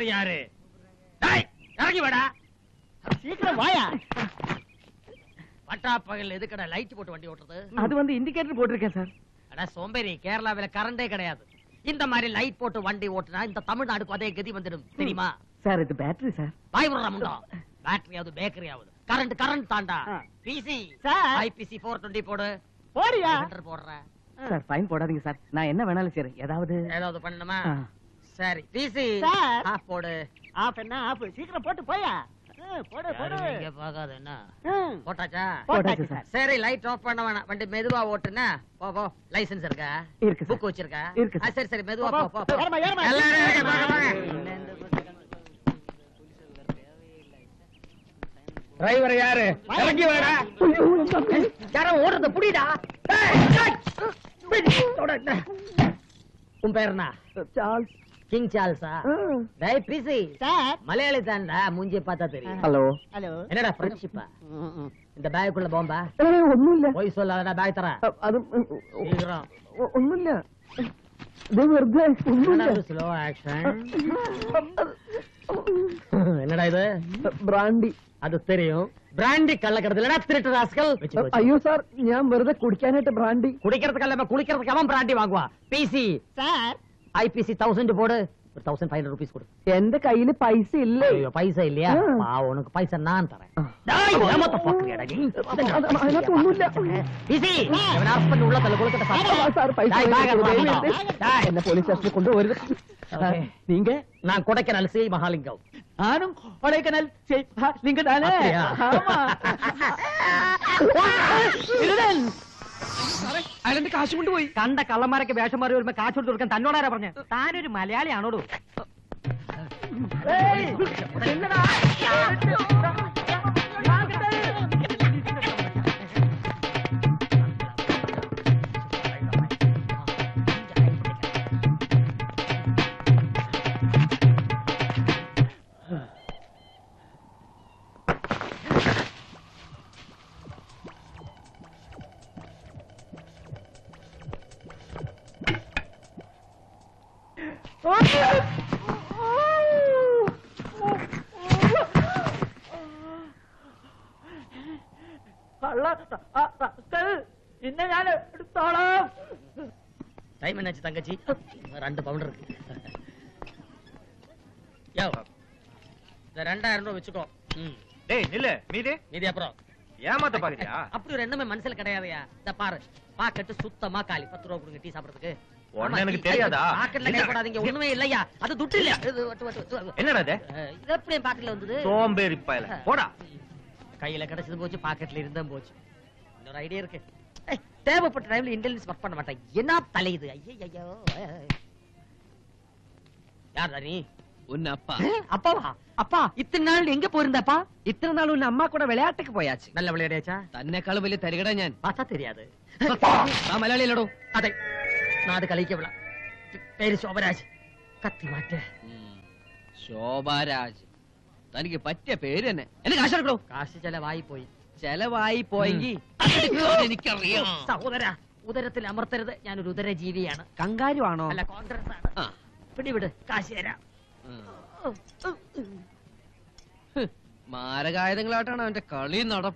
யாரு டேய், இறங்கி வாடா சீக்கிரம் வாயா பட்டா பகல் எதுக்கடா லைட் போட்டு வண்டி ஓட்டுறது அது வந்து இண்டிகேட்டர் போட்டிருக்கேன் சார் அட சோம்பேறி கேரளாவில கரண்டே கிடையாது இந்த மாதிரி லைட் போட்டு வண்டி ஓட்டுனா இந்த தமிழ்நாடுக்கு அதே கதி வந்துடும் தெரியுமா சார் இது பேட்டரி சார் பாய் விடுறா முண்டா பேட்டரி ஆகுது பேக்கரி ஆகுது கரண்ட் கரண்ட் தாண்டா ஆ. PC sir. IPC four twenty போடு போடியா மீட்டர் போடுற சார் ஃபைன் போடாதீங்க சார் நான் என்ன வேணாலும் சரி ஏதாவது ஏதாவது பண்ணணுமா ஆ. சரி பிசி சார். ஆஃப் போடு ஆஃப் என்ன ஆஃப் சீக்கிரம் போட்டு போயா ஆ, போடு போடு யாரும் இங்க பார்க்காத என்ன ஆ. போட்டாச்சா போட்டாச்சு சார் சரி லைட் ஆஃப் பண்ண வேணாம் வண்டி மெதுவா ஓட்டுனா போ போ லைசென்ஸ் இருக்கா இருக்கு சார். புக் வச்சிருக்கா இருக்கு ஆ, சார். சரி சரி மெதுவா போ, போ போ. போ போ. ஏறுமா, ஏறுமா. எல்லாரும் இறங்க, வாங்க, வாங்க. டிரைவர் யாரு இறங்கி வாடா யாரோ ஓடுறத புடிடா உன் பேர் என்ன சார்ல்ஸ் கிங் சார்ல்ஸா டேய் பிசி சார் மலையாளி தான்டா மூஞ்சி பார்த்தா தெரியும் ஹலோ ஹலோ என்னடா ஃப்ரெண்ட்ஷிப்பா இந்த பேக்குள்ள போம்பா ஒண்ணும் இல்ல போய் சொல்லாதடா பேக் தரேன் அது சீக்கிரம் ഒന്നുമില്ല ഇത് വെറുതെ ഒന്നുമില്ല ஸ்லோ ஆக்ஷன் என்னடா இது ബ്രാൻഡി அது தெரியும் பிராண்டி கள்ளக்கடத்துல திருட்டு ராஸ்கல் അയ്യോ സാർ ഞാൻ വെറുതെ കുടിക്കാനായിട്ട് ബ്രാൻഡി குடிக்கிறதுக்கு குளிக்கிறதுக்கு அவன் பிராண்டி வாங்குவா பிசி സാർ ஐபிசி தௌசண்ட் போடு ஒரு தௌசண்ட் ஃபைவ் ஹண்ட்ரட் ருபீஸ் கொடு എന്റെ കയ്യില് പൈസ ഇല്ലേ ஐயோ, பைசா இல்லையா ஆ. பா உனக்கு பைசா நான் தரேன் ஆ. டேய், ஏமாத்த பாக்குறியாடா நீ? അത് അതിനകത്ത് ഒന്നുമില്ല பிசி இவன் அரஸ்ட் பண்ணி உள்ள தள்ள கொளுக்கட்ட ആ, സാർ പൈസ டேய், bag വാങ്ങിക്കോ. எடுத்து ദയവ് வாங்கடா. ചെയ്ത് டேய். എന്നെ പോലീസ് സ്റ്റേഷനിൽ കൊണ്ടുപോകരുത് ഓക്കേ. നീങ്ക நான் கொடைக்கானல் சி மகாலிங்கம் ആനും കൊടൈക്കനാൽ നീങ്ക താനേ அப்படியா? ആമാ. ഇരുടൻ. അയാളെന്റെ കാശ് കൊണ്ടുപോയി കണ്ട കള്ളന്മാരൊക്കെ വേഷം മാറി വരുമ്പോ കാശ് കൊടുത്ത് കൊടുക്കാൻ തന്നോടാരാ പറഞ്ഞ താനൊരു മലയാളിയാണോടോ ഏയ്, എന്നടാ? കള്ള ആ, റസ്കൽ, നിന്നെ ഞാൻ എടുത്തോളാം டைம் என்னாச்சு தங்கச்சி ரெண்டு பவுண்ட் இருக்கு யோ இந்த ரெண்டாயிரம் ரூபாய் வச்சுக்கோ ம் டேய் நில்லு மீது மீதி அப்புறம் ஏமாத்த பாக்குறியா அப்படி ஒரு எண்ணமே மனசுல கிடையாதுயா இந்த பாரு பாக்கெட்டு சுத்தமா காலி பத்து ரூபா கொடுங்க டீ சாப்பிடுறதுக்கு உடனே எனக்கு தெரியாதா? பாக்கெட்ல கை போடாதீங்க ஒண்ணுமே இல்லையா அது துட்டு இல்லையா இது, வட்டு, வட்டு, வட்டு. என்னடா இது அஹ், இது எப்படி என் பாக்கெட்ல வந்தது சோம்பேறி பயல போடா கையில கிடைச்சது போச்சு பாக்கெட்ல இருந்தும் போச்சு இன்னொரு ஐடியா இருக்கு ஏய், தேவைப்பட்ட டைம்ல இன்டெலிஜென்ஸ் ஒர்க் பண்ண மாட்டேன் என்ன தலையுது ஐயோ யார் நீ உன் அப்பா அப்பாவா அப்பா இத்தனை நாள் எங்க போயிருந்தப்பா ഇത്ര നാൾ ഉന്ന അമ്മ കൂടെ വിളയാട്ടക്ക് പോയാച്ച് நல்ல விளையாடியாச்சா തന്നെക്കാളും വലിയ തരികട ഞാൻ பார்த்தா தெரியாது ആ മലയാളിയിലടോ அதை நான் அது கழிக்கவில்லை பேரு சோபராஜ் கத்தி மாட்டு ശോഭാരാജ് തനിക്ക് പറ്റിയ പേര് തന്നെ എന്നെ കാശെടുക്കണോ காசு ചെലവായി പോയി ചെലവായി പോയെങ്കിൽ എനിക്കറിയാം സഹോദര ഉദരത്തിൽ അമർത്തരുത് ഞാനൊരു ഉദരജീവിയാണ് കങ്കാരുവാണോ അല്ല കോൺഗ്രസ് ആണ് ആ. പിടിവിട് കാശ് തരാം മാരകായുധങ്ങളായിട്ടാണ് അവന്റെ കളി നട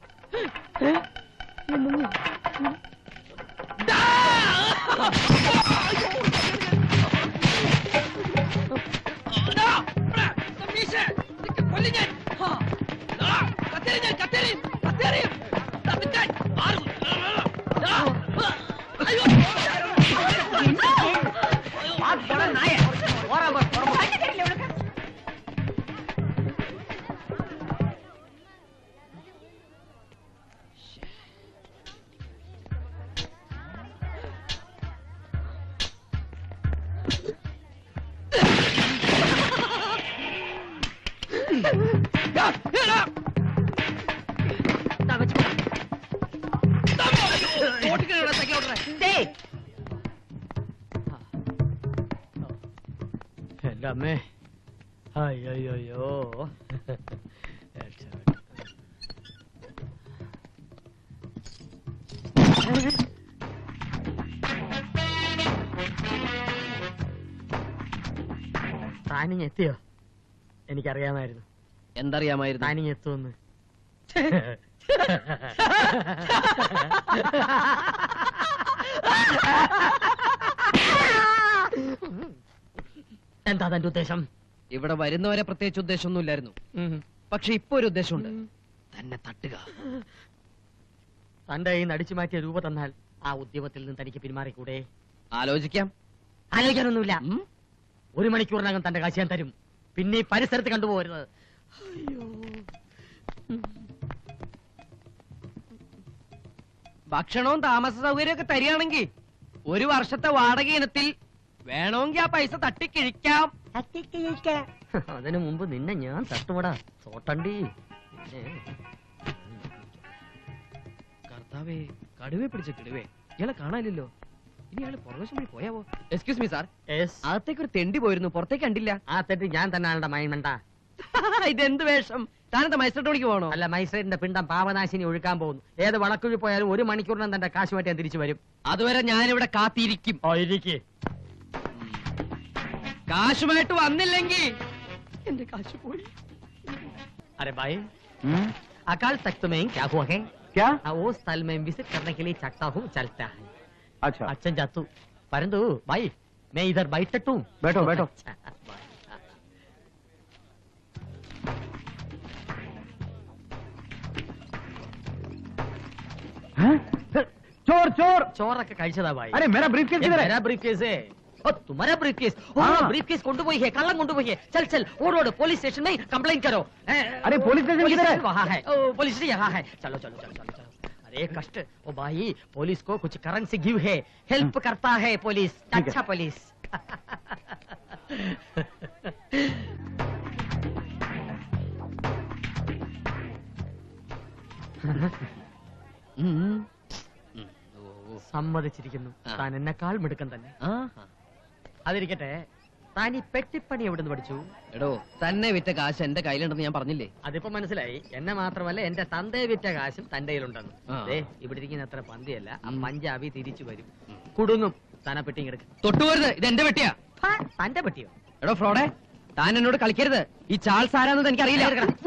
இந்தா வச்சுக்கோ. டேய். எல்லாமே ஐயோ താനിങ് എത്തിയോ എനിക്കറിയാമായിരുന്നു എന്തറിയാമായിരുന്നു താനിങ് എത്തുമെന്ന് എന്താ തന്റെ ഉദ്ദേശം ഇവിടെ വരുന്നവരെ പ്രത്യേകിച്ച് ഉദ്ദേശമൊന്നുമില്ലായിരുന്നു പക്ഷെ ഇപ്പൊ ഒരു ഉദ്ദേശമുണ്ട് തന്നെ തട്ടുക തന്റെ കയ്യിൽ നിന്ന് അടിച്ചു മാറ്റിയ രൂപ തന്നാൽ ആ ഉദ്യമത്തിൽ നിന്ന് തനിക്ക് പിന്മാറിക്കൂടെ ആലോചിക്കാം ആലോചിക്കാനൊന്നുമില്ല ഉം? ഒരു മണിക്കൂറിനകം തന്റെ കാശ് ഞാൻ തരും പിന്നെ ഈ പരിസരത്ത് കണ്ടുപോകരുത് ഭക്ഷണവും താമസ സൗകര്യവും ഒക്കെ തരികയാണെങ്കിൽ ഒരു വർഷത്തെ വാടക ഇനത്തിൽ വേണമെങ്കിൽ ആ പൈസ തട്ടിക്കിഴിക്കാം അതിനു മുമ്പ് നിന്നെ ഞാൻ തട്ടുപടാ തോട്ടണ്ടി കർത്താവേ കടുവെ പിടിച്ച കിടുവേ ഇയാളെ കാണാനില്ലല്ലോ ഇനി ഇയാള് പുറകുവശം വഴി പോയാവോ എക്സ്ക്യൂസ് മീ സാർ അകത്തേക്ക് ഒരു തെണ്ടി പോയിരുന്നു പുറത്തേക്ക് കണ്ടില്ല ആ തെറ്റ് ഞാൻ തന്നെ ആളുടെ മൈൻമണ്ട ഇതെന്ത് വേഷം താനെന്താ മൈസൂർ ടോണിക്ക് പോകണോ അല്ല മൈസൂരിന്റെ പിണ്ടം പാവനാശിനി ഒഴുക്കാൻ പോകുന്നു ഏത് വളക്കുഴി പോയാലും ഒരു മണിക്കൂറിനും തന്റെ കാശ് മാറ്റി ഞാൻ തിരിച്ചു വരും അതുവരെ ഞാനിവിടെ കാത്തിരിക്കും ഓ ഇരിക്കേ കാശുമായിട്ട് വന്നില്ലെങ്കിൽ എന്റെ കാശ് പോയി अरे भाई अकाल तख्त में क्या हुआ है क्या हाँ, वो स्थल में विजिट करने के लिए चाहता हूँ चलता है अच्छा अच्छा जातू परंतु भाई मैं इधर बैठ हूँ बैठो, बैठो। अच्छा, bye. चोर चोर ചോറൊക്കെ കഴിച്ചതാ ഭായി अरे मेरा ब्रीफ केस ये किधर मेरा है ब्रीफकेस है ओ तुम्हारा ब्रीफकेस ओ हाँ। ब्रीफकेस കൊണ്ടുപോയി है कल्लम കൊണ്ടുപോയി है चल चल ओड ओड पुलिस स्टेशन में कंप्लेंट करो ए, अरे पुलिस स्टेशन पुलिस किधर है स्टेशन वहाँ है ओ पुलिस स्टेशन यहाँ है चलो चलो चलो चलो चलो अरे कष्ट ओ भाई पुलिस को कुछ करेंसी गिव है हेल्प करता है पुलिस ठीक है। अच्छा पुलिस സമ്മതിച്ചിരിക്കുന്നു ആ. താൻ എന്നെക്കാൾ മിടുക്കൻ തന്നെ അതിരിക്കട്ടെ താൻ ഈ പെട്ടിപ്പണി എവിടുന്ന് പഠിച്ചു എടോ തന്നെ വിറ്റ കാശ് എന്റെ കയ്യിലുണ്ടെന്ന് ഞാൻ പറഞ്ഞില്ലേ അതിപ്പോ മനസ്സിലായി എന്നെ മാത്രമല്ല എന്റെ തന്തയെ വിറ്റ കാശും തന്റെ കയ്യിലുണ്ടെന്ന് ആ. ദേ ഇവിടെ ഇരിക്കുന്ന അത്ര പന്തിയല്ല ആ ഉം. പഞ്ചാബി തിരിച്ചു വരും കുടുങ്ങും താന പെട്ടി എടുക്കും തൊട്ടുപോരുത് ഇത് എന്റെ വെട്ടിയാ തന്റെ പെട്ടിയോ എടോ ഫ്രോഡെ താൻ എന്നോട് കളിക്കരുത് ഈ ചാൾസ് ആരാന്നത് എനിക്ക് അറിയില്ല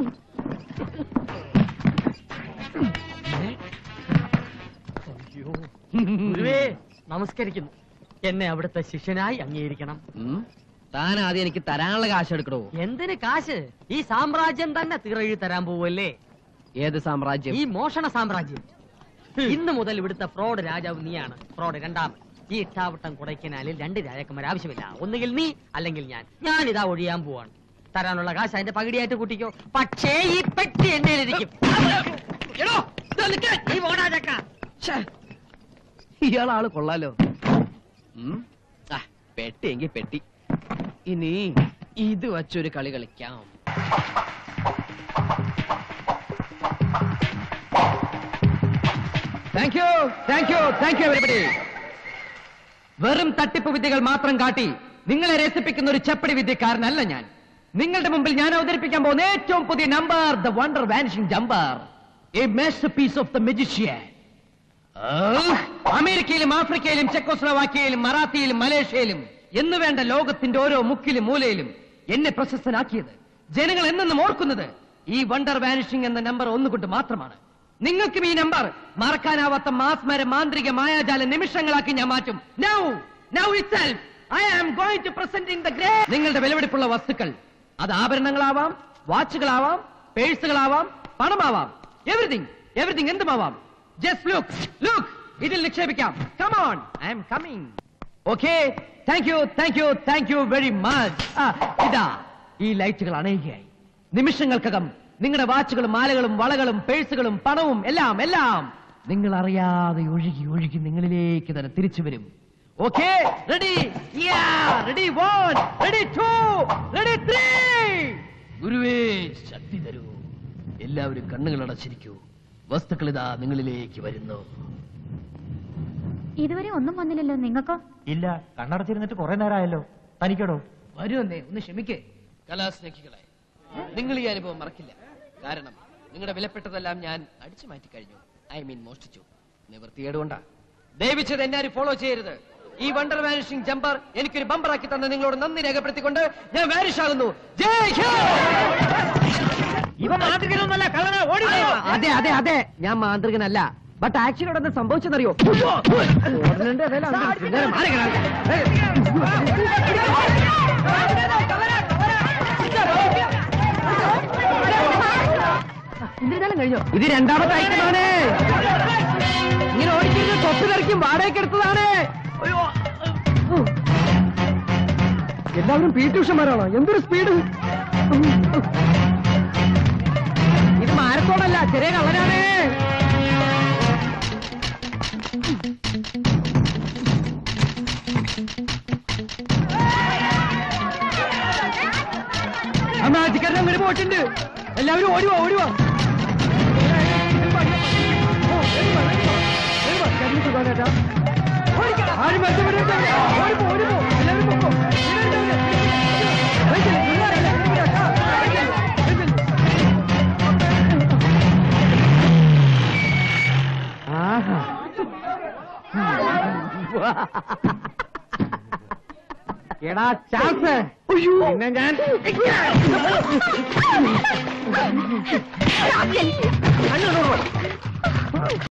ഗുരുവേ നമസ്കരിക്കുന്നു എന്നെ അവിടുത്തെ ശിഷ്യനായി അംഗീകരിക്കണം താൻ ആദ്യം എനിക്ക് തരാനുള്ള കാശ് എടുക്കടോ എന്തിന് കാശ് ഈ സാമ്രാജ്യം തന്നെ തീറെഴുതി തരാൻ പോവല്ലേ ഏത് സാമ്രാജ്യം ഈ മോഷണ സാമ്രാജ്യം ഇന്ന് മുതൽ ഇവിടുത്തെ ഫ്രോഡ് രാജാവ് നീയാണ് ഫ്രോഡ് രണ്ടാമൻ ഈ ഇട്ടാവട്ടം കുടയ്ക്കനാലിൽ രണ്ട് രാജാക്കന്മാർ ആവശ്യമില്ല ഒന്നുകിൽ നീ അല്ലെങ്കിൽ ഞാൻ ഞാൻ ഇതാ ഒഴിയാൻ പോവാണ് തരാനുള്ള കാശ് അതിന്റെ പകുതിയായിട്ട് കൂട്ടിക്കോ പക്ഷേ ഈ പെട്ടി എന്റെ ഇരിക്കും എടോ, ദാ നിക്കാൻ. നീ പോടാ ചക്ക ഛേ, ഇയാളാള് കൊള്ളാലോ ഉം. ആ, പെട്ടി എങ്കി പെട്ടി ഇനി ഇത് വച്ചൊരു കളി കളിക്കാം thank you thank you thank you everybody വെറും തട്ടിപ്പ് വിദ്യകൾ മാത്രം കാട്ടി നിങ്ങളെ രസിപ്പിക്കുന്ന ഒരു ചപ്പടി വിദ്യക്കാരനല്ല ഞാൻ നിങ്ങളുടെ മുമ്പിൽ ഞാൻ അവതരിപ്പിക്കാൻ പോകുന്ന ഏറ്റവും പുതിയ number the wonder vanishing jumper a masterpiece of the magician അമേരിക്കയിലും ആഫ്രിക്കയിലും ചെക്കോസ്ലോവാക്യയിലും മറാത്തിയിലും മലേഷ്യയിലും എന്ന് വേണ്ട ലോകത്തിന്റെ ഓരോ മുക്കിലും മൂലയിലും എന്നെ പ്രശസ്തനാക്കിയത് ജനങ്ങൾ എന്നെന്നും ഓർക്കുന്നത് ഈ വണ്ടർ വാനിഷിംഗ് എന്ന നമ്പർ ഒന്നുകൊണ്ട് മാത്രമാണ് നിങ്ങൾക്കും ഈ നമ്പർ മറക്കാനാവാത്ത മാസ്മര മാന്ത്രിക മായാജാല നിമിഷങ്ങളാക്കി ഞാൻ മാറ്റും now now itself I am going to present in the grey നിങ്ങളുടെ വിലപിടിപ്പുള്ള വസ്തുക്കൾ അത് ആഭരണങ്ങളാവാം വാച്ചുകളാവാം പേഴ്സുകളാവാം പണമാവാം എവറിഥിങ് എവറിഥിങ് എന്തുമാവാം ജസ്റ്റ് ലുക്ക് ലുക്ക് ഇതിൽ നിക്ഷേപിക്കാം come on I am coming okay thank you thank you thank you very much ഇതാ ഈ ലൈറ്റുകൾ അണയുകയായി നിമിഷങ്ങൾക്കകം നിങ്ങളുടെ വാച്ചുകളും മാലകളും വളകളും പേഴ്സുകളും പണവും എല്ലാം എല്ലാം നിങ്ങൾ അറിയാതെ ഒഴുകി ഒഴുകി നിങ്ങളിലേക്ക് തന്നെ തിരിച്ചു വരും okay ready ready one ready two ready three ഗുരുവേ ശക്തി തരൂ എല്ലാവരും കണ്ണുകൾ അടച്ചിരിക്കൂ വസ്തുക്കൾ ഇതാ നിങ്ങളിലേക്ക് വരുന്നു ഇതുവരെ ഒന്നും വന്നില്ലല്ലോ നിങ്ങൾക്കോ ഇല്ല കണ്ണടച്ചിരുന്നിട്ട് കുറെ നേരമായല്ലോ തനിക്കടോ വരുമെന്നേ ഒന്ന് ക്ഷമിക്കേ കലാസ്നേഹികളെ നിങ്ങൾ ഈ അനുഭവം മറക്കില്ല കാരണം നിങ്ങളുടെ വിലപ്പെട്ടതെല്ലാം ഞാൻ അടിച്ചു മാറ്റി കഴിഞ്ഞു ഐ മീൻ മോഷ്ടിച്ചു നിവൃത്തിയേട് കൊണ്ടാ ദയവിച്ചത് എന്നെ ആരും ഫോളോ ചെയ്യരുത് ഈ വണ്ടർ വാനിഷിംഗ് ജമ്പർ എനിക്കൊരു ബമ്പറാക്കി തന്ന നിങ്ങളോട് നന്ദി രേഖപ്പെടുത്തിക്കൊണ്ട് ഞാൻ വാനിഷ് ആകുന്നു ജയ് ഇവ മാന്ത്രികനൊന്നല്ല കള്ളന ഓടി അതെ അതെ അതെ ഞാൻ മാന്ത്രികനല്ല ബട്ട് ആക്ച്വലി അവിടെ എന്താ സംഭവിച്ചെന്നറിയോ കഴിഞ്ഞോ ഇത് രണ്ടാമത്തെ ഐറ്റമാണ് ഇങ്ങനെ ഓടിക്കരുത് തൊപ്പി തെറിക്കും വാടകയ്ക്ക് എടുത്തതാണ് എല്ലാവരും പി ട്യൂഷന്മാരാണോ എന്തൊരു സ്പീഡ് ഇത് മാരത്തോണല്ല ചെറിയ കള്ളനാണ് ആ മാജിക്കാരൻ അങ്ങനെ പോയിട്ടുണ്ട് എല്ലാവരും ഓടിവാ ഓടിവാ ആരും മെച്ചപ്പെടരുത്. ഓടിപ്പോ, ഓടിപ്പോ. എല്ലാവരും പൊക്കോ. ഇവിടെ ഉണ്ട്, ഇവിടെ. വെയിറ്റില്ല, പിള്ളേരല്ല, ഇവിടെ, ആ, വെയിറ്റില്ല, വെയിറ്റില്ല. ആഹാ. എടാ ചാൻസ് പിന്നെ ഞാൻ